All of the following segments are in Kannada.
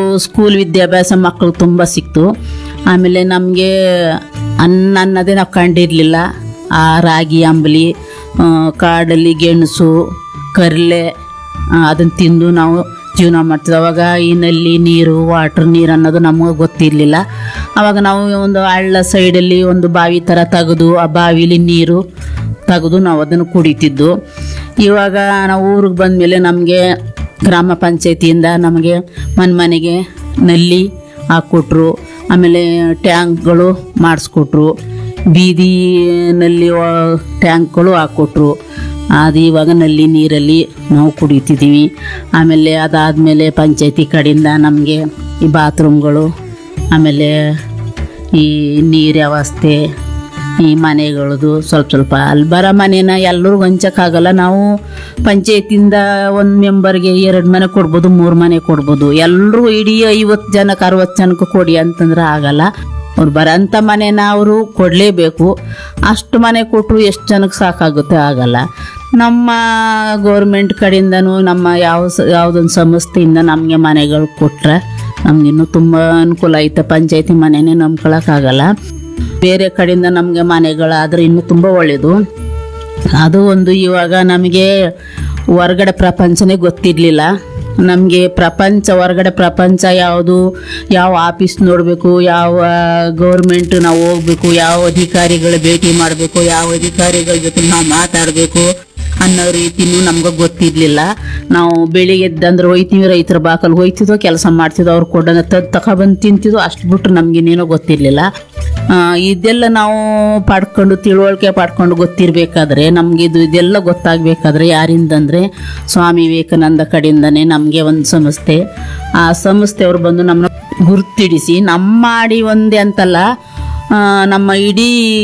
ಸ್ಕೂಲ್ ವಿದ್ಯಾಭ್ಯಾಸ ಮಕ್ಕಳು ತುಂಬ ಸಿಕ್ತು ಆಮೇಲೆ ನಮಗೆ ಅನ್ನ ಅನ್ನೋದೇ ನಾವು ಕಂಡಿರಲಿಲ್ಲ ಆ ರಾಗಿ ಅಂಬಲಿ ಆ, ಕಾಡಲ್ಲಿ ಗೆಣಸು ಕರ್ಲೆ ಅದನ್ನು ತಿಂದು ನಾವು ಜೀವನ ಮಾಡ್ತಿದ್ವಿ ಅವಾಗ ಈ ನಲ್ಲಿ ನೀರು ವಾಟ್ರ್ ನೀರು ಅನ್ನೋದು ನಮಗೆ ಗೊತ್ತಿರಲಿಲ್ಲ ಅವಾಗ ನಾವು ಒಂದು ಹಳ್ಳ ಸೈಡಲ್ಲಿ ಒಂದು ಬಾವಿ ಥರ ತೆಗೆದು ಆ ಬಾವಿಲಿ ನೀರು ತೆಗೆದು ನಾವು ಅದನ್ನು ಕುಡಿತಿದ್ದು ಇವಾಗ ನಾವು ಊರಿಗೆ ಬಂದಮೇಲೆ ನಮಗೆ ಗ್ರಾಮ ಪಂಚಾಯತಿಯಿಂದ ನಮಗೆ ಮನೆ ಮನೆಗೆ ನಲ್ಲಿ ಹಾಕ್ಕೊಟ್ರು ಆಮೇಲೆ ಟ್ಯಾಂಕ್ಗಳು ಮಾಡಿಸ್ಕೊಟ್ರು ಬೀದಿನಲ್ಲಿ ವ- ಟ್ಯಾಂಕ್ಗಳು ಹಾಕ್ಕೊಟ್ರು ಅದು ಇವಾಗ ನಲ್ಲಿ ನೀರಲ್ಲಿ ನಾವು ಕುಡಿತಿದ್ದೀವಿ ಆಮೇಲೆ ಅದಾದಮೇಲೆ ಪಂಚಾಯತಿ ಕಡೆಯಿಂದ ನಮಗೆ ಈ ಬಾತ್ರೂಮ್ಗಳು ಆಮೇಲೆ ಈ ನೀರು ವ್ಯವಸ್ಥೆ ಈ ಮನೆಗಳದು ಸ್ವಲ್ಪ ಸ್ವಲ್ಪ ಅಲ್ಲಿ ಬರೋ ಮನೇನ ಎಲ್ಲರಿಗೂ ಹಂಚಕ್ಕಾಗಲ್ಲ ನಾವು ಪಂಚಾಯತಿಂದ ಒಂದು ಮೆಂಬರ್ಗೆ ಎರಡು ಮನೆ ಕೊಡ್ಬೋದು ಮೂರು ಮನೆ ಕೊಡ್ಬೋದು ಎಲ್ಲರೂ ಇಡೀ ಐವತ್ತು ಜನಕ್ಕೆ ಅರವತ್ತು ಜನಕ್ಕೆ ಕೊಡಿ ಅಂತಂದ್ರೆ ಆಗಲ್ಲ ಅವ್ರು ಬರೋಂಥ ಮನೇನ ಅವರು ಕೊಡಲೇಬೇಕು ಅಷ್ಟು ಮನೆ ಕೊಟ್ಟರು ಎಷ್ಟು ಜನಕ್ಕೆ ಸಾಕಾಗುತ್ತೆ ಆಗಲ್ಲ ನಮ್ಮ ಗೌರ್ಮೆಂಟ್ ಕಡೆಯಿಂದನೂ ನಮ್ಮ ಯಾವ ಸ ಯಾವುದೊಂದು ಸಂಸ್ಥೆಯಿಂದ ನಮಗೆ ಮನೆಗಳು ಕೊಟ್ಟರೆ ನಮಗಿನ್ನೂ ತುಂಬ ಅನುಕೂಲ ಐತೆ ಪಂಚಾಯತಿ ಮನೆನೇ ನಂಬ್ಕೊಳಕ್ಕಾಗಲ್ಲ ಬೇರೆ ಕಡೆಯಿಂದ ನಮಗೆ ಮನೆಗಳಾದರೆ ಇನ್ನೂ ತುಂಬ ಒಳ್ಳೆಯದು ಅದು ಒಂದು ಇವಾಗ ನಮಗೆ ಹೊರಗಡೆ ಪ್ರಪಂಚನೇ ಗೊತ್ತಿರಲಿಲ್ಲ ನಮಗೆ ಪ್ರಪಂಚ ಹೊರಗಡೆ ಪ್ರಪಂಚ ಯಾವುದು ಯಾವ ಆಫೀಸ್ ನೋಡಬೇಕು ಯಾವ ಗೌರ್ಮೆಂಟ್ ನಾವು ಹೋಗ್ಬೇಕು ಯಾವ ಅಧಿಕಾರಿಗಳ ಭೇಟಿ ಮಾಡಬೇಕು ಯಾವ ಅಧಿಕಾರಿಗಳ ಜೊತೆ ನಾವು ಮಾತಾಡಬೇಕು ಅನ್ನೋ ರೀತಿನೂ ನಮ್ಗೆ ಗೊತ್ತಿರಲಿಲ್ಲ ನಾವು ಬೆಳಿಗ್ಗೆ ಎದ್ದಂದ್ರೆ ಹೋಯ್ತೀವಿ ರೈತರ ಬಾಕಲ್ ಹೋಯ್ತಿದ್ವು ಕೆಲಸ ಮಾಡ್ತಿದ್ವು ಅವ್ರು ಕೊಡೋಣ ತದ್ ತಗೊಬಂದು ತಿಂತಿದ್ವು ಅಷ್ಟು ಬಿಟ್ಟು ನಮಗಿನ್ನೇನೋ ಗೊತ್ತಿರಲಿಲ್ಲ ಇದೆಲ್ಲ ನಾವು ಪಡ್ಕೊಂಡು ತಿಳುವಳಿಕೆ ಪಡ್ಕೊಂಡು ಗೊತ್ತಿರಬೇಕಾದ್ರೆ ನಮಗೆ ಇದು ಇದೆಲ್ಲ ಗೊತ್ತಾಗಬೇಕಾದ್ರೆ ಯಾರಿಂದಂದರೆ ಸ್ವಾಮಿ ವಿವೇಕಾನಂದ ಕಡೆಯಿಂದನೇ ನಮಗೆ ಒಂದು ಸಂಸ್ಥೆ ಆ ಸಂಸ್ಥೆಯವರು ಬಂದು ನಮ್ಮನ್ನ ಗುರ್ತಿಡಿಸಿ ನಮ್ಮ ಮಾಡಿ ಒಂದೇ ಅಂತಲ್ಲ ಆ, ನಮ್ಮ ಇಡೀ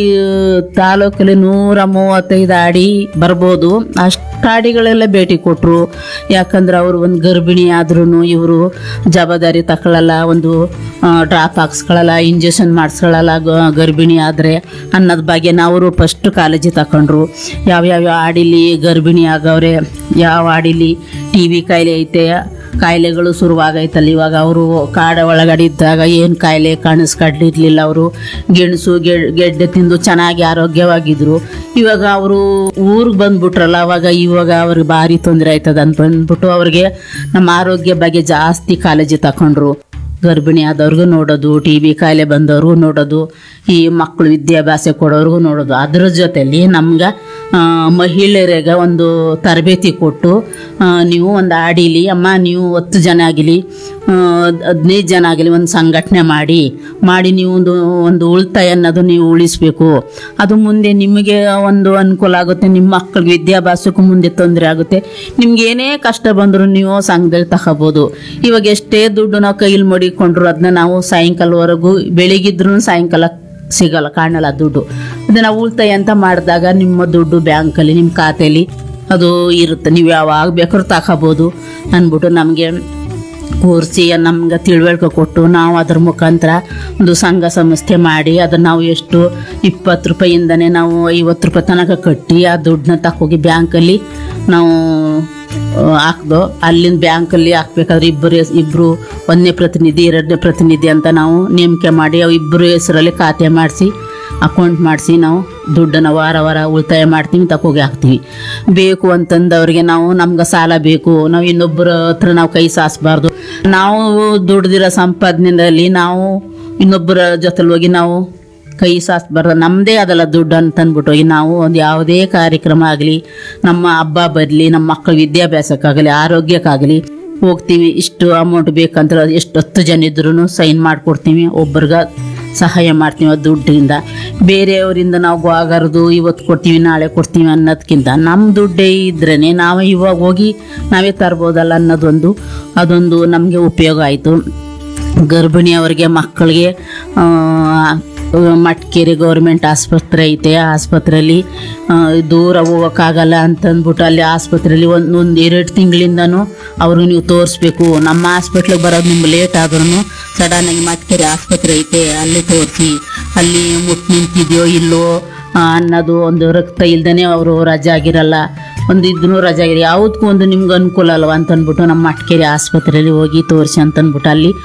ತಾಲೂಕಲ್ಲಿ ನೂರ ಮೂವತ್ತೈದು ಅಡಿ ಬರ್ಬೋದು ಅಷ್ಟು ಅಡಿಗಳೆಲ್ಲ ಭೇಟಿ ಕೊಟ್ಟರು ಯಾಕಂದ್ರೆ ಅವರು ಒಂದು ಗರ್ಭಿಣಿ ಆದ್ರೂ ಇವರು ಜವಾಬ್ದಾರಿ ತಗೊಳ್ಳಲ್ಲ ಒಂದು ಡ್ರಾಪ್ ಹಾಕ್ಸ್ಕೊಳ್ಳಲ್ಲ ಇಂಜೆಕ್ಷನ್ ಮಾಡಿಸ್ಕೊಳ್ಳಲ್ಲ ಗ- ಗರ್ಭಿಣಿ ಆದರೆ ಅನ್ನೋದ್ ಬಗ್ಗೆ ಅವರು ಫಸ್ಟ್ ಕಾಳಜಿ ತಗೊಂಡ್ರು ಯಾವ್ಯಾವ ಆಡಿಲಿ ಗರ್ಭಿಣಿ ಆಗವ್ರೆ ಯಾವ ಆಡಿಲಿ ಟಿ ವಿ ಕಾಯಿಲೆ ಐತೆ ಕಾಯಿಲೆಗಳು ಶುರುವಾಗೈತಲ್ಲ ಇವಾಗ ಅವರು ಕಾಡ ಒಳಗಡೆ ಇದ್ದಾಗ ಏನು ಕಾಯಿಲೆ ಕಾಣಿಸ್ಕೊಂಡಿರ್ಲಿಲ್ಲ ಅವರು ಗೆಣಸು ಗೆ- ಗೆಡ್ಡೆ ತಿಂದು ಚೆನ್ನಾಗಿ ಆರೋಗ್ಯವಾಗಿದ್ರು ಇವಾಗ ಅವರು ಊರಿಗೆ ಬಂದ್ಬಿಟ್ರಲ್ಲ ಅವಾಗ ಇವಾಗ ಅವ್ರಿಗೆ ಭಾರಿ ತೊಂದರೆ ಆಯ್ತದ ಅಂತ ಬಂದ್ಬಿಟ್ಟು ಅವ್ರಿಗೆ ನಮ್ಮ ಆರೋಗ್ಯ ಬಗ್ಗೆ ಜಾಸ್ತಿ ಕಾಳಜಿ ತಗೊಂಡ್ರು ಗರ್ಭಿಣಿ ಆದವ್ರಿಗೂ ನೋಡೋದು ಟಿ ಬಿ ಕಾಯಿಲೆ ಬಂದವ್ರಿಗೂ ನೋಡೋದು ಈ ಮಕ್ಕಳು ವಿದ್ಯಾಭ್ಯಾಸ ಕೊಡೋರ್ಗೂ ನೋಡೋದು ಅದ್ರ ಜೊತೆಲಿ ನಮ್ಗೆ ಆ, ಮಹಿಳೆಯರಿಗೆ ಒಂದು ತರಬೇತಿ ಕೊಟ್ಟು ಆ, ನೀವು ಒಂದು ಆಡಿಲಿ ಅಮ್ಮ ನೀವು ಹತ್ತು ಜನ ಆಗಲಿ ಹದಿನೈದು ಜನ ಆಗಲಿ ಒಂದು ಸಂಘಟನೆ ಮಾಡಿ ಮಾಡಿ ನೀವು ಒಂದು ಒಂದು ಉಳಿತಾಯ ಅನ್ನೋದು ನೀವು ಉಳಿಸ್ಬೇಕು ಅದು ಮುಂದೆ ನಿಮಗೆ ಒಂದು ಅನುಕೂಲ ಆಗುತ್ತೆ ನಿಮ್ಮ ಮಕ್ಕಳಿಗೆ ವಿದ್ಯಾಭ್ಯಾಸಕ್ಕೂ ಮುಂದೆ ತೊಂದರೆ ಆಗುತ್ತೆ ನಿಮ್ಗೆ ಏನೇ ಕಷ್ಟ ಬಂದರೂ ನೀವು ಸಂಘದಲ್ಲಿ ತಗೋಬೋದು ಇವಾಗ ಎಷ್ಟೇ ದುಡ್ಡು ನಾವು ಕೈಲಿ ಮಡಿಕೊಂಡ್ರು ಅದನ್ನ ನಾವು ಸಾಯಂಕಾಲವರೆಗೂ ಬೆಳಿಗ್ಗಿದ್ರು ಸಾಯಂಕಾಲ ಸಿಗಲ್ಲ ಕಾಣಲ್ಲ ದುಡ್ಡು ಅದನ್ನ ಉಳಿತಾಯ ಅಂತ ಮಾಡಿದಾಗ ನಿಮ್ಮ ದುಡ್ಡು ಬ್ಯಾಂಕಲ್ಲಿ ನಿಮ್ಮ ಖಾತೆಯಲ್ಲಿ ಅದು ಇರುತ್ತೆ ನೀವು ಯಾವಾಗ ಬೇಕಾದ್ರೂ ತಗೋಬೋದು ಅಂದ್ಬಿಟ್ಟು ನಮಗೆ ಕೂರಿಸಿ ನಮ್ಗೆ ತಿಳುವಳಿಕೆ ಕೊಟ್ಟು ನಾವು ಅದ್ರ ಮುಖಾಂತರ ಒಂದು ಸಂಘ ಸಂಸ್ಥೆ ಮಾಡಿ ಅದನ್ನು ನಾವು ಎಷ್ಟು ಇಪ್ಪತ್ತು ರೂಪಾಯಿಂದನೇ ನಾವು ಐವತ್ತು ರೂಪಾಯಿ ತನಕ ಕಟ್ಟಿ ಆ ದುಡ್ಡನ್ನ ತಕೋಗಿ ಬ್ಯಾಂಕಲ್ಲಿ ನಾವು ಆ, ಹಾಕ್ದೋ ಅಲ್ಲಿಂದ ಬ್ಯಾಂಕಲ್ಲಿ ಹಾಕ್ಬೇಕಾದ್ರೆ ಇಬ್ಬರು ಇಬ್ಬರು ಒಂದನೇ ಪ್ರತಿನಿಧಿ ಎರಡನೇ ಪ್ರತಿನಿಧಿ ಅಂತ ನಾವು ನೇಮಕೆ ಮಾಡಿ ಅವು ಇಬ್ಬರು ಹೆಸರಲ್ಲಿ ಖಾತೆ ಮಾಡಿಸಿ ಅಕೌಂಟ್ ಮಾಡಿಸಿ ನಾವು ದುಡ್ಡನ್ನು ವಾರ ವಾರ ಉಳಿತಾಯ ಮಾಡ್ತೀವಿ ತಕೋಗಿ ಹಾಕ್ತೀವಿ ಬೇಕು ಅಂತಂದವ್ರಿಗೆ ನಾವು ನಮ್ಗೆ ಸಾಲ ಬೇಕು ನಾವು ಇನ್ನೊಬ್ಬರ ಹತ್ರ ನಾವು ಕೈ ಸಾಸ್ಬಾರ್ದು ನಾವು ದುಡ್ದಿರೋ ಸಂಪಾದನೆಯಲ್ಲಿ ನಾವು ಇನ್ನೊಬ್ಬರ ಜೊತೆಲಿ ಹೋಗಿ ನಾವು ಕೈ ಸಾಸ್ಬಾರ್ದು ನಮ್ಮದೇ ಅದಲ್ಲ ದುಡ್ಡು ಅಂತಂದ್ಬಿಟ್ಟು ಹೋಗಿ ನಾವು ಒಂದು ಯಾವುದೇ ಕಾರ್ಯಕ್ರಮ ಆಗಲಿ ನಮ್ಮ ಹಬ್ಬ ಬರಲಿ ನಮ್ಮ ಮಕ್ಕಳ ವಿದ್ಯಾಭ್ಯಾಸಕ್ಕಾಗಲಿ ಆರೋಗ್ಯಕ್ಕಾಗಲಿ ಹೋಗ್ತೀವಿ ಇಷ್ಟು ಅಮೌಂಟ್ ಬೇಕಂದ್ರೆ ಎಷ್ಟು ಹತ್ತು ಜನ ಇದ್ರೂ ಸೈನ್ ಮಾಡಿಕೊಡ್ತೀವಿ ಒಬ್ರಿಗೆ ಸಹಾಯ ಮಾಡ್ತೀವಿ ಆ ದುಡ್ಡಿಂದ ಬೇರೆಯವರಿಂದ ನಾವು ಗೋಗರ್ದು ಇವತ್ತು ಕೊಡ್ತೀವಿ ನಾಳೆ ಕೊಡ್ತೀವಿ ಅನ್ನೋದಕ್ಕಿಂತ ನಮ್ಮ ದುಡ್ಡೇ ಇದ್ರೇ ನಾವು ಇವಾಗ ಹೋಗಿ ನಾವೇ ತರ್ಬೋದಲ್ಲ ಅನ್ನೋದೊಂದು ಅದೊಂದು ನಮಗೆ ಉಪಯೋಗ ಆಯಿತು ಗರ್ಭಿಣಿಯವರಿಗೆ ಮಕ್ಕಳಿಗೆ ಆ, ಮಟ್ಕೇರಿ ಗೌರ್ಮೆಂಟ್ ಆಸ್ಪತ್ರೆ ಐತೆ ಆ ಆಸ್ಪತ್ರೆಯಲ್ಲಿ ಆ, ದೂರ ಹೋಗೋಕ್ಕಾಗಲ್ಲ ಅಂತಂದ್ಬಿಟ್ಟು ಅಲ್ಲಿ ಆಸ್ಪತ್ರೆಯಲ್ಲಿ ಒಂದು ಒಂದು ಎರಡು ತಿಂಗಳಿಂದನೂ ಅವ್ರಿಗೆ ನೀವು ತೋರಿಸ್ಬೇಕು ನಮ್ಮ ಹಾಸ್ಪಿಟ್ಲಿಗೆ ಬರೋದು ನಿಮ್ಗೆ ಲೇಟ್ ಆದ್ರೂ ಸಡನ್ನಾಗಿ ಮಟ್ಕೇರಿ ಆಸ್ಪತ್ರೆ ಐತೆ ಅಲ್ಲಿ ತೋರಿಸಿ ಅಲ್ಲಿ ಮುಟ್ಟು ನಿಂತಿದೆಯೋ ಇಲ್ಲೋ ಆ, ಅನ್ನೋದು ಒಂದು ರಕ್ತ ಇಲ್ದೇ ಅವರು ರಜೆ ಆಗಿರಲ್ಲ ಒಂದು ಇದ್ರೂ ರಜೆ ಆಗಿರಿ ಯಾವುದಕ್ಕೂ ಒಂದು ನಿಮ್ಗೆ ಅನುಕೂಲ ಅಲ್ವಾ ಅಂತ ಅಂದ್ಬಿಟ್ಟು ನಮ್ಮ ಮಟ್ಕೇರಿ ಆಸ್ಪತ್ರೆಯಲ್ಲಿ ಹೋಗಿ ತೋರಿಸಿ ಅಂತ ಅಂದ್ಬಿಟ್ಟು ಅಲ್ಲಿ